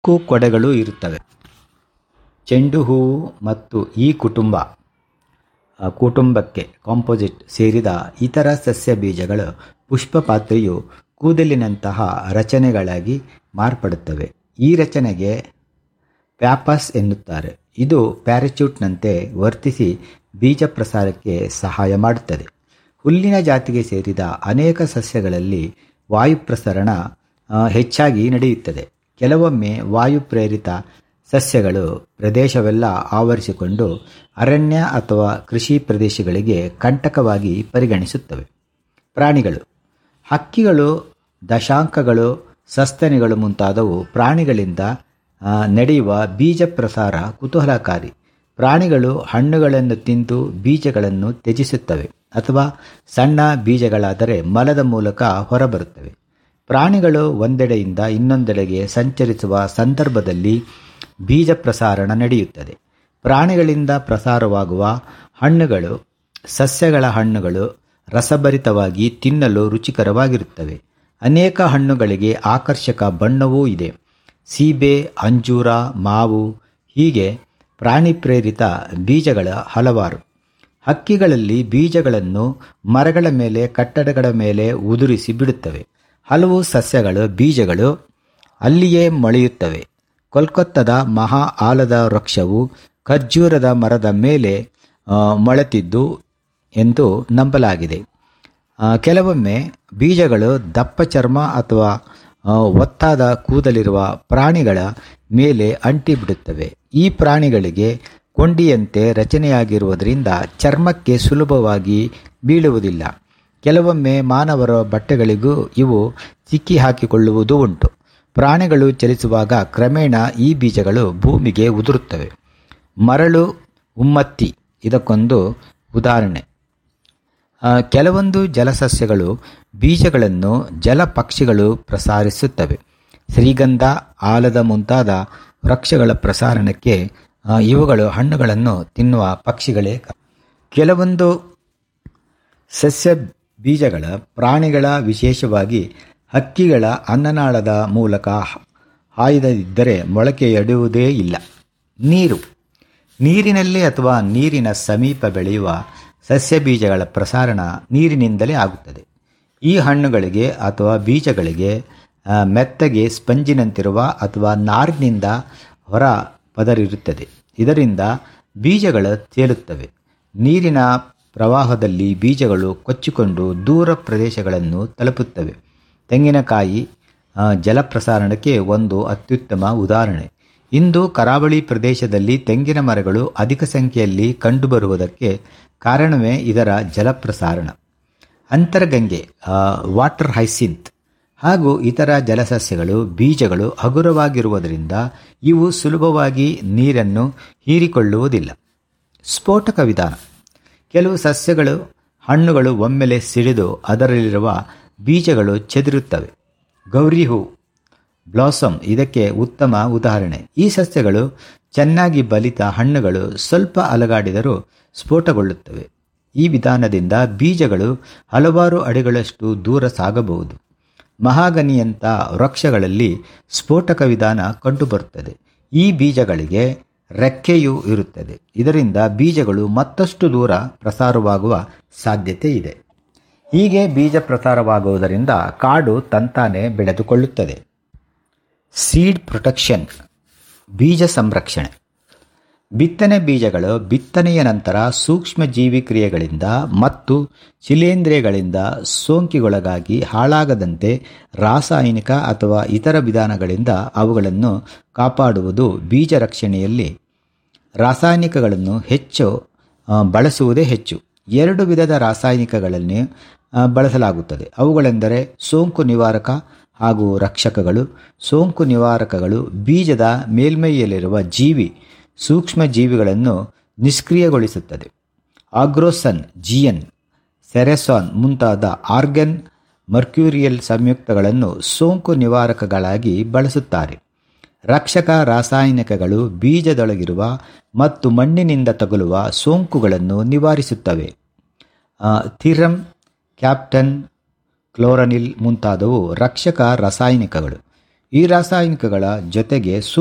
ನಾಲ್ಕು ಕೊಡೆಗಳು ಇರುತ್ತವೆ ಚೆಂಡು ಹೂವು ಮತ್ತು ಈ ಕುಟುಂಬ ಆ, ಕುಟುಂಬಕ್ಕೆ ಕಾಂಪೋಸಿಟ್ ಸೇರಿದ ಇತರ ಸಸ್ಯ ಬೀಜಗಳು ಪುಷ್ಪಪಾತ್ರೆಯು ಕೂದಲಿನಂತಹ ರಚನೆಗಳಾಗಿ ಮಾರ್ಪಡುತ್ತವೆ ಈ ರಚನೆಗೆ ಪ್ಯಾಪಸ್ ಎನ್ನುತ್ತಾರೆ ಇದು ಪ್ಯಾರಾಚೂಟ್ನಂತೆ ವರ್ತಿಸಿ ಬೀಜ ಪ್ರಸಾರಕ್ಕೆ ಸಹಾಯ ಮಾಡುತ್ತದೆ ಹುಲ್ಲಿನ ಜಾತಿಗೆ ಸೇರಿದ ಅನೇಕ ಸಸ್ಯಗಳಲ್ಲಿ ವಾಯು ಪ್ರಸರಣ ಆ, ಹೆಚ್ಚಾಗಿ ನಡೆಯುತ್ತದೆ ಕೆಲವೊಮ್ಮೆ ವಾಯು ಪ್ರೇರಿತ ಸಸ್ಯಗಳು ಪ್ರದೇಶವೆಲ್ಲ ಆವರಿಸಿಕೊಂಡು ಅರಣ್ಯ ಅಥವಾ ಕೃಷಿ ಪ್ರದೇಶಗಳಿಗೆ ಕಂಟಕವಾಗಿ ಪರಿಗಣಿಸುತ್ತವೆ ಪ್ರಾಣಿಗಳು ಹಕ್ಕಿಗಳು ದಶಾಂಕಗಳು ಸಸ್ತನಿಗಳು ಮುಂತಾದವು ಪ್ರಾಣಿಗಳಿಂದ ಆ, ನಡೆಯುವ ಬೀಜ ಪ್ರಸಾರ ಕುತೂಹಲಕಾರಿ ಪ್ರಾಣಿಗಳು ಹಣ್ಣುಗಳನ್ನು ತಿಂದು ಬೀಜಗಳನ್ನು ತ್ಯಜಿಸುತ್ತವೆ ಅಥವಾ ಸಣ್ಣ ಬೀಜಗಳಾದರೆ ಮಲದ ಮೂಲಕ ಹೊರಬರುತ್ತವೆ ಪ್ರಾಣಿಗಳು ಒಂದೆಡೆಯಿಂದ ಇನ್ನೊಂದೆಡೆಗೆ ಸಂಚರಿಸುವ ಸಂದರ್ಭದಲ್ಲಿ ಬೀಜ ಪ್ರಸಾರಣ ನಡೆಯುತ್ತದೆ ಪ್ರಾಣಿಗಳಿಂದ ಪ್ರಸಾರವಾಗುವ ಹಣ್ಣುಗಳು ಸಸ್ಯಗಳ ಹಣ್ಣುಗಳು ರಸಭರಿತವಾಗಿ ತಿನ್ನಲು ರುಚಿಕರವಾಗಿರುತ್ತವೆ ಅನೇಕ ಹಣ್ಣುಗಳಿಗೆ ಆಕರ್ಷಕ ಬಣ್ಣವೂ ಇದೆ ಸೀಬೆ ಅಂಜೂರ ಮಾವು ಹೀಗೆ ಪ್ರಾಣಿ ಪ್ರೇರಿತ ಬೀಜಗಳ ಹಲವಾರು ಹಕ್ಕಿಗಳಲ್ಲಿ ಬೀಜಗಳನ್ನು ಮರಗಳ ಮೇಲೆ ಕಟ್ಟಡಗಳ ಮೇಲೆ ಉದುರಿಸಿ ಬಿಡುತ್ತವೆ ಹಲವು ಸಸ್ಯಗಳು ಬೀಜಗಳು ಅಲ್ಲಿಯೇ ಮೊಳೆಯುತ್ತವೆ ಕೋಲ್ಕತ್ತಾದ ಮಹಾ ಆಲದ ವೃಕ್ಷವು ಖರ್ಜೂರದ ಮರದ ಮೇಲೆ ಆ, ಮೊಳೆತಿದ್ದು ಎಂದು ನಂಬಲಾಗಿದೆ ಆ, ಕೆಲವೊಮ್ಮೆ ಬೀಜಗಳು ದಪ್ಪ ಚರ್ಮ ಅಥವಾ ಆ, ಒತ್ತಾದ ಕೂದಲಿರುವ ಪ್ರಾಣಿಗಳ ಮೇಲೆ ಅಂಟಿಬಿಡುತ್ತವೆ ಈ ಪ್ರಾಣಿಗಳಿಗೆ ಕೊಂಡಿಯಂತೆ ರಚನೆಯಾಗಿರುವುದರಿಂದ ಚರ್ಮಕ್ಕೆ ಸುಲಭವಾಗಿ ಬೀಳುವುದಿಲ್ಲ ಕೆಲವೊಮ್ಮೆ ಮಾನವರ ಬಟ್ಟೆಗಳಿಗೂ ಇವು ಸಿಕ್ಕಿ ಹಾಕಿಕೊಳ್ಳುವುದೂ ಉಂಟು ಪ್ರಾಣಿಗಳು ಚಲಿಸುವಾಗ ಕ್ರಮೇಣ ಈ ಬೀಜಗಳು ಭೂಮಿಗೆ ಉದುರುತ್ತವೆ ಮರಳು ಉಮ್ಮತ್ತಿ ಇದಕ್ಕೊಂದು ಉದಾಹರಣೆ ಆ, ಕೆಲವೊಂದು ಜಲಸಸ್ಯಗಳು ಬೀಜಗಳನ್ನು ಜಲಪಕ್ಷಿಗಳು ಪ್ರಸಾರಿಸುತ್ತವೆ ಶ್ರೀಗಂಧ ಆಲದ ಮುಂತಾದ ವೃಕ್ಷಗಳ ಪ್ರಸಾರಣಕ್ಕೆ ಆ, ಇವುಗಳು ಹಣ್ಣುಗಳನ್ನು ತಿನ್ನುವ ಪಕ್ಷಿಗಳೇ ಕ- ಕೆಲವೊಂದು ಸಸ್ಯ ಬೀಜಗಳ ಪ್ರಾಣಿಗಳ ವಿಶೇಷವಾಗಿ ಹಕ್ಕಿಗಳ ಅನ್ನನಾಳದ ಮೂಲಕ ಹ- ಹಾಯ್ದಿದ್ದರೆ ಮೊಳಕೆಯೊಡೆಯುವುದೇ ಇಲ್ಲ ನೀರು ನೀರಿನಲ್ಲಿ ಅಥವಾ ನೀರಿನ ಸಮೀಪ ಬೆಳೆಯುವ ಸಸ್ಯ ಬೀಜಗಳ ಪ್ರಸಾರಣ ನೀರಿನಿಂದಲೇ ಆಗುತ್ತದೆ ಈ ಹಣ್ಣುಗಳಿಗೆ ಅಥವಾ ಬೀಜಗಳಿಗೆ ಆ, ಮೆತ್ತಗೆ ಸ್ಪಂಜಿನಂತಿರುವ ಅಥವಾ ನಾರಿನಿಂದ ಹೊರ ಪದರಿರುತ್ತದೆ ಇದರಿಂದ ಬೀಜಗಳು ತೇಲುತ್ತವೆ ನೀರಿನ ಪ್ರವಾಹದಲ್ಲಿ ಬೀಜಗಳು ಕೊಚ್ಚಿಕೊಂಡು ದೂರ ಪ್ರದೇಶಗಳನ್ನು ತಲುಪುತ್ತವೆ ತೆಂಗಿನಕಾಯಿ ಆ, ಜಲಪ್ರಸಾರಣಕ್ಕೆ ಒಂದು ಅತ್ಯುತ್ತಮ ಉದಾಹರಣೆ ಇಂದು ಕರಾವಳಿ ಪ್ರದೇಶದಲ್ಲಿ ತೆಂಗಿನ ಮರಗಳು ಅಧಿಕ ಸಂಖ್ಯೆಯಲ್ಲಿ ಕಂಡುಬರುವುದಕ್ಕೆ ಕಾರಣವೇ ಇದರ ಜಲಪ್ರಸಾರಣ ಅಂತರಗಂಗೆ ಆ, ವಾಟರ್ ಹೈಸಿಂತ್ ಹಾಗೂ ಇತರ ಜಲಸಸ್ಯಗಳು ಬೀಜಗಳು ಹಗುರವಾಗಿರುವುದರಿಂದ ಇವು ಸುಲಭವಾಗಿ ನೀರನ್ನು ಹೀರಿಕೊಳ್ಳುವುದಿಲ್ಲ ಸ್ಫೋಟಕ ವಿಧಾನ ಕೆಲವು ಸಸ್ಯಗಳು ಹಣ್ಣುಗಳು ಒಮ್ಮೆಲೆ ಸಿಡಿದು ಅದರಲ್ಲಿರುವ ಬೀಜಗಳು ಚೆದಿರುತ್ತವೆ ಗೌರಿ ಹೂ ಬ್ಲಾಸಮ್ ಇದಕ್ಕೆ ಉತ್ತಮ ಉದಾಹರಣೆ ಈ ಸಸ್ಯಗಳು ಚೆನ್ನಾಗಿ ಬಲಿತ ಹಣ್ಣುಗಳು ಸ್ವಲ್ಪ ಅಲಗಾಡಿದರೂ ಸ್ಫೋಟಗೊಳ್ಳುತ್ತವೆ ಈ ವಿಧಾನದಿಂದ ಬೀಜಗಳು ಹಲವಾರು ಅಡಿಗಳಷ್ಟು ದೂರ ಸಾಗಬಹುದು ಮಹಾಗನಿಯಂಥ ವೃಕ್ಷಗಳಲ್ಲಿ ಸ್ಫೋಟಕ ವಿಧಾನ ಕಂಡುಬರುತ್ತದೆ ಈ ಬೀಜಗಳಿಗೆ ರೆಕ್ಕೆಯೂ ಇರುತ್ತದೆ ಇದರಿಂದ ಬೀಜಗಳು ಮತ್ತಷ್ಟು ದೂರ ಪ್ರಸಾರವಾಗುವ ಸಾಧ್ಯತೆ ಇದೆ ಹೀಗೆ ಬೀಜ ಪ್ರಸಾರವಾಗುವುದರಿಂದ ಕಾಡು ತಂತಾನೆ ಬೆಳೆದುಕೊಳ್ಳುತ್ತದೆ ಸೀಡ್ ಪ್ರೊಟೆಕ್ಷನ್ ಬೀಜ ಸಂರಕ್ಷಣೆ ಬಿತ್ತನೆ ಬೀಜಗಳು ಬಿತ್ತನೆಯ ನಂತರ ಸೂಕ್ಷ್ಮ ಜೀವಿ ಕ್ರಿಯೆಗಳಿಂದ ಮತ್ತು ಶಿಲೇಂಧ್ರಗಳಿಂದ ಸೋಂಕಿಗೊಳಗಾಗಿ ಹಾಳಾಗದಂತೆ ರಾಸಾಯನಿಕ ಅಥವಾ ಇತರ ವಿಧಾನಗಳಿಂದ ಅವುಗಳನ್ನು ಕಾಪಾಡುವುದು ಬೀಜ ರಕ್ಷಣೆಯಲ್ಲಿ ರಾಸಾಯನಿಕಗಳನ್ನು ಹೆಚ್ಚು ಆ, ಬಳಸುವುದೇ ಹೆಚ್ಚು ಎರಡು ವಿಧದ ರಾಸಾಯನಿಕಗಳನ್ನು ಆ, ಬಳಸಲಾಗುತ್ತದೆ ಅವುಗಳೆಂದರೆ ಸೋಂಕು ನಿವಾರಕ ಹಾಗೂ ರಕ್ಷಕಗಳು ಸೋಂಕು ನಿವಾರಕಗಳು ಬೀಜದ ಮೇಲ್ಮೈಯಲ್ಲಿರುವ ಜೀವಿ ಸೂಕ್ಷ್ಮ ಜೀವಿಗಳನ್ನು ನಿಷ್ಕ್ರಿಯಗೊಳಿಸುತ್ತದೆ ಆಗ್ರೋಸನ್ ಜಿಎನ್ ಸೆರೆಸಾನ್ ಮುಂತಾದ ಆರ್ಗನ್ ಮರ್ಕ್ಯೂರಿಯಲ್ ಸಂಯುಕ್ತಗಳನ್ನು ಸೋಂಕು ನಿವಾರಕಗಳಾಗಿ ಬಳಸುತ್ತಾರೆ ರಕ್ಷಕ ರಾಸಾಯನಿಕಗಳು ಬೀಜದೊಳಗಿರುವ ಮತ್ತು ಮಣ್ಣಿನಿಂದ ತಗುಲುವ ಸೋಂಕುಗಳನ್ನು ನಿವಾರಿಸುತ್ತವೆ ಆ, ಥಿರಮ್ ಕ್ಯಾಪ್ಟನ್ ಕ್ಲೋರನಿಲ್ ಮುಂತಾದವು ರಕ್ಷಕ ರಾಸಾಯನಿಕಗಳು ಈ ರಾಸಾಯನಿಕಗಳ ಜೊತೆಗೆ ಸೂ